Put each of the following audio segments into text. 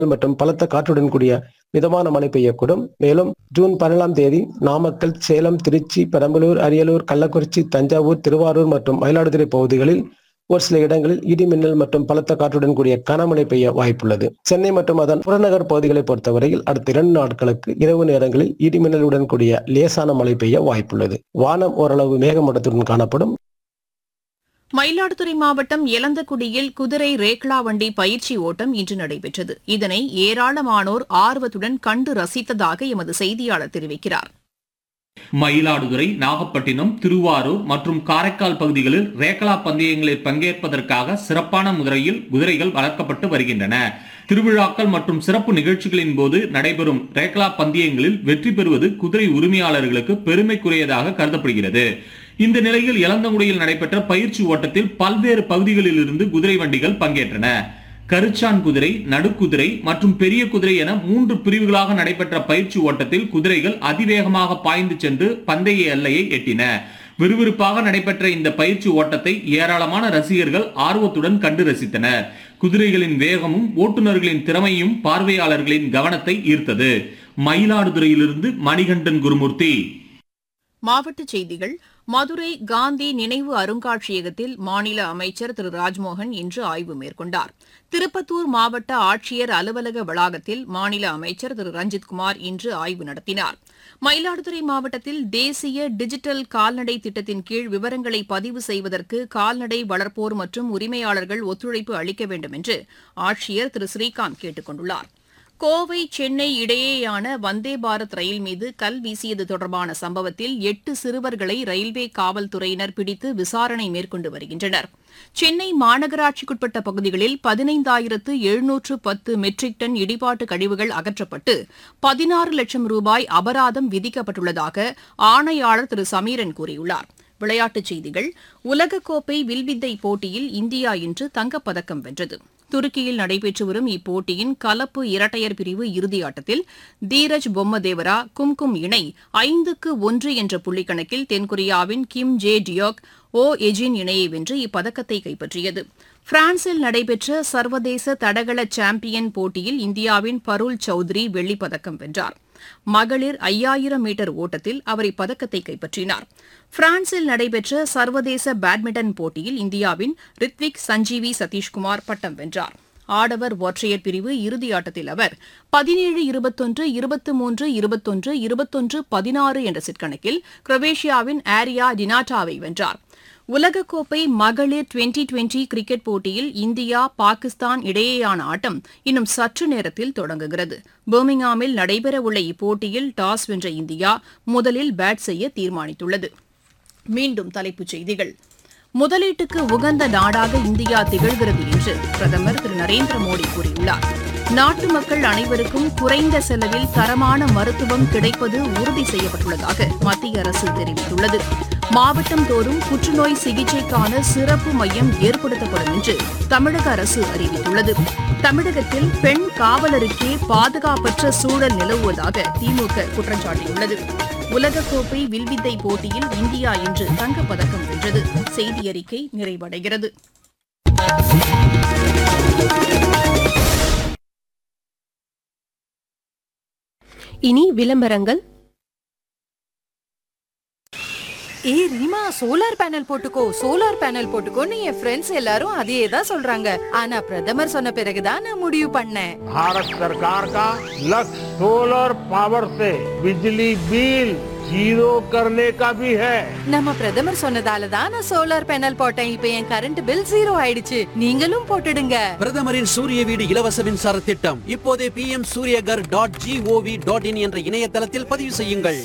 மற்றும் பலத்த காற்றுடன் கூடிய மிதமான மழை பெய்யக்கூடும் மேலும் ஜூன் பதினேழாம் தேதி நாமக்கல் சேலம் திருச்சி பெரம்பலூர் அரியலூர் கள்ளக்குறிச்சி தஞ்சாவூர் திருவாரூர் மற்றும் மயிலாடுதுறை பகுதிகளில் ஒரு சில இடங்களில் இடி மின்னல் மற்றும் பலத்த காற்றுடன் கூடிய கனமழை பெய்ய வாய்ப்புள்ளது சென்னை மற்றும் அதன் புறநகர் பகுதிகளை பொறுத்தவரையில் அடுத்த இரண்டு நாட்களுக்கு இரவு நேரங்களில் இடி மின்னலுடன் கூடிய லேசான மழை பெய்ய வாய்ப்புள்ளது வானம் ஓரளவு மேகமூட்டத்துடன் காணப்படும் மயிலாடுதுறை மாவட்டம் எலந்தக்குடியில் குதிரை ரேக்ளா வண்டி பயிற்சி ஓட்டம் இன்று நடைபெற்றது இதனை ஏராளமானோர் ஆர்வத்துடன் கண்டு ரசித்ததாக எமது செய்தியாளர் தெரிவிக்கிறார் மயிலாடுதுறை நாகப்பட்டினம் திருவாரூர் மற்றும் காரைக்கால் பகுதிகளில் ரேகலா பந்தயங்களில் பங்கேற்பதற்காக சிறப்பான முறையில் குதிரைகள் வளர்க்கப்பட்டு வருகின்றன திருவிழாக்கள் மற்றும் சிறப்பு நிகழ்ச்சிகளின் போது நடைபெறும் ரேகலா பந்தயங்களில் வெற்றி பெறுவது குதிரை உரிமையாளர்களுக்கு பெருமைக்குரியதாக கருதப்படுகிறது இந்த நிலையில் இளந்தங்குடியில் நடைபெற்ற பயிற்சி ஓட்டத்தில் பல்வேறு பகுதிகளில் இருந்து குதிரை வண்டிகள் பங்கேற்றன கருச்சான் குதிரை நடுக்குதிரை மற்றும் பெரிய குதிரை என மூன்று பிரிவுகளாக நடைபெற்ற பயிற்சி ஓட்டத்தில் குதிரைகள் அதிவேகமாக பாய்ந்து சென்று பந்தய எல்லையை எட்டின விறுவிறுப்பாக நடைபெற்ற இந்த பயிற்சி ஓட்டத்தை ஏராளமான ரசிகர்கள் ஆர்வத்துடன் கண்டு ரசித்தனர் குதிரைகளின் வேகமும் ஓட்டுநர்களின் திறமையும் பார்வையாளர்களின் கவனத்தை ஈர்த்தது மயிலாடுதுறையிலிருந்து மணிகண்டன் குருமூர்த்தி மாவட்டச் செய்திகள் மதுரை காந்தி நினைவு அருங்காட்சியகத்தில் மாநில அமைச்சர் திரு ராஜ்மோகன் இன்று ஆய்வு மேற்கொண்டார் திருப்பத்தூர் மாவட்ட ஆட்சியர் அலுவலக வளாகத்தில் மாநில அமைச்சர் திரு ரஞ்சித்குமார் இன்று ஆய்வு நடத்தினார் மயிலாடுதுறை மாவட்டத்தில் தேசிய டிஜிட்டல் கால்நடை திட்டத்தின் கீழ் விவரங்களை பதிவு செய்வதற்கு கால்நடை வளர்ப்போர் மற்றும் உரிமையாளர்கள் ஒத்துழைப்பு அளிக்க வேண்டும் என்று ஆட்சியர் திரு ஸ்ரீகாந்த் கேட்டுக் கொண்டுள்ளார் கோவை சென்னை இடையேயான வந்தே பாரத் ரயில் மீது கல் வீசியது தொடர்பான சம்பவத்தில் எட்டு சிறுவர்களை ரயில்வே காவல்துறையினர் பிடித்து விசாரணை மேற்கொண்டு வருகின்றனர் சென்னை மாநகராட்சிக்குட்பட்ட பகுதிகளில் பதினைந்தாயிரத்து எழுநூற்று பத்து மெட்ரிக் டன் இடிபாட்டு கழிவுகள் அகற்றப்பட்டு பதினாறு லட்சம் ரூபாய் அபராதம் விதிக்கப்பட்டுள்ளதாக ஆணையாளர் திரு சமீரன் கூறியுள்ளார் விளையாட்டுச் செய்திகள் உலகக்கோப்பை வில்வித்தை போட்டியில் இந்தியா இன்று தங்கப்பதக்கம் வென்றது துருக்கியில் நடைபெற்று வரும் இப்போட்டியின் கலப்பு இரட்டையர் பிரிவு இறுதியாட்டத்தில் தீரஜ் பொம்மதேவரா கும்கும் இணை ஐந்துக்கு ஒன்று என்ற புள்ளிக்கணக்கில் தென்கொரியாவின் கிம் ஜே டியோக் ஓ எஜின் இணையை வென்று இப்பதக்கத்தை கைப்பற்றியது பிரான்சில் நடைபெற்ற சர்வதேச தடகள சாம்பியன் போட்டியில் இந்தியாவின் பருள் சௌத்ரி வெள்ளிப்பதக்கம் வென்றார் மகளிர் ஐயாயிரம் மீட்டர் ஓட்டத்தில் அவர் இப்பதக்கத்தை கைப்பற்றினார் பிரான்சில் நடைபெற்ற சர்வதேச பேட்மிண்டன் போட்டியில் இந்தியாவின் ரித்விக் சஞ்சீவி சதீஷ்குமார் பட்டம் வென்றார் ஆடவர் ஒற்றையர் பிரிவு இறுதியாட்டத்தில் அவர் பதினேழு இருபத்தொன்று இருபத்து மூன்று இருபத்தொன்று இருபத்தொன்று பதினாறு என்ற செட் கணக்கில் குரோவேஷியாவின் ஆரியா டினாட்டாவை வென்றார் உலகக்கோப்பை மகளிர் டுவெண்டி டுவெண்டி கிரிக்கெட் போட்டியில் இந்தியா பாகிஸ்தான் இடையேயான ஆட்டம் இன்னும் சற்று நேரத்தில் தொடங்குகிறது பர்மிங்ஹாமில் நடைபெறவுள்ள இப்போட்டியில் டாஸ் வென்ற இந்தியா முதலில் பேட் செய்ய தீர்மானித்துள்ளது மீண்டும் தலைப்புச் செய்திகள் முதலீட்டுக்கு உகந்த நாடாக இந்தியா திகழ்கிறது என்று பிரதமர் திரு நரேந்திர மோடி கூறியுள்ளார் நாட்டு மக்கள் அனைவருக்கும் குறைந்த செலவில் தரமான மருத்துவம் கிடைப்பது உறுதி செய்யப்பட்டுள்ளதாக மத்திய அரசு தெரிவித்துள்ளது மாவட்டம் தோறும் புற்றுநோய் சிகிச்சைக்கான சிறப்பு மையம் ஏற்படுத்தப்படும் என்று தமிழக அரசு அறிவித்துள்ளது தமிழகத்தில் பெண் காவலருக்கே பாதுகாப்பற்ற சூழல் நிலவுவதாக திமுக குற்றம் சாட்டியுள்ளது உலகக்கோப்பை வில்வித்தை போட்டியில் இந்தியா இன்று தங்கப்பதக்கம் வென்றது செய்தி அறிக்கை நிறைவடைகிறது இனி விளம்பரங்கள் ஏ ரீமா சோலார் பேனல் போட்டுக்கோ சோலார் பேனல் போட்டுக்கோன்னு என் ஃப்ரெண்ட்ஸ் எல்லாரும் அதையே தான் சொல்றாங்க ஆனா பிரதமர் சொன்ன பிறகுதான் நான் முடிவு பண்ணேன் भारत सरकार का लक्ष्य सोलर पावर से बिजली बिल जीरो करने का भी है நம்ம பிரதமர் சொன்னதால தான் நான் சோலார் பேனல் போட்டேன் இப்ப என் கரண்ட் பில் ஜீரோ ஆயிடுச்சு நீங்களும் போட்டுடுங்க பிரதமரின் சூரிய வீடு இலவச மின்சார திட்டம் இப்போதே P M Suryaghar dot gov dot in என்ற இணையதளத்தில் பதிவு செய்யுங்கள்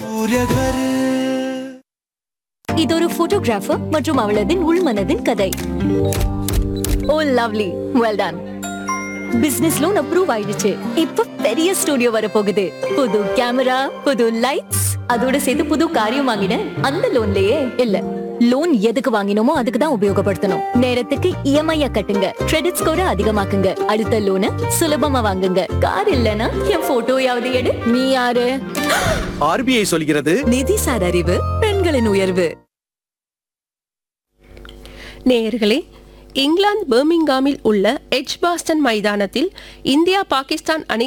இது ஒரு போட்டோகிராஃபர் மற்றும் அவளதின் உள்மனதின் கதை oh lovely well done business loan approve ஆயிடுச்சு இப்ப பெரிய ஸ்டுடியோ வர போகுது புது கேமரா புது லைட்ஸ் அதோட சேர்த்து புது காரியம் வாங்கினேன் அந்த லோன்லயே இல்ல லோன் எதுக்கு வாங்கினோமோ அதுக்கு தான் உபயோகப்படுத்தணும் நேரத்துக்கு இஎம்ஐ கட்டுங்க கிரெடிட் ஸ்கோரை அதிகமாக்குங்க அடுத்த லோனை சுலபமா வாங்குங்க கார் இல்லனா என் போட்டோயாவது எடு நீ யாரு ஆர்பிஐ சொல்கிறது நிதிசார் அறிவு பெண்களின் உயர்வு நேயர்களே இங்கிலாந்து பர்மிங்காமில் உள்ள எட்ஜ்பாஸ்டன் மைதானத்தில் இந்தியா பாகிஸ்தான் அணி